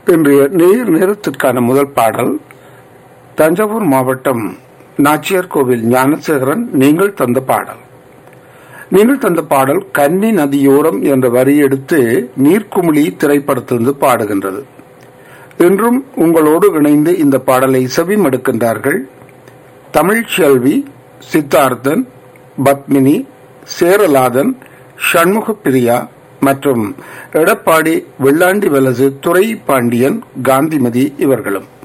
இன்றைய நேர் நேரத்திற்கான முதல் பாடல் தஞ்சாவூர் மாவட்டம் நாச்சியார் கோவில் ஞானசேகரன் நீங்கள் தந்த பாடல் நீங்கள் தந்த பாடல் கன்னி நதியோரம் என்ற வரி எடுத்து நீர்க்குமிழி திரைப்படத்திலிருந்து பாடுகின்றது இன்றும் உங்களோடு இணைந்து இந்த பாடலை செவிமடுக்கின்றார்கள் தமிழ்ச்செல்வி சித்தார்த்தன் பத்மினி சேரலாதன் சண்முக பிரியா மற்றும் எடப்பாடி வெள்ளாண்டி வலசு துறை பாண்டியன் காந்திமதி இவர்களும்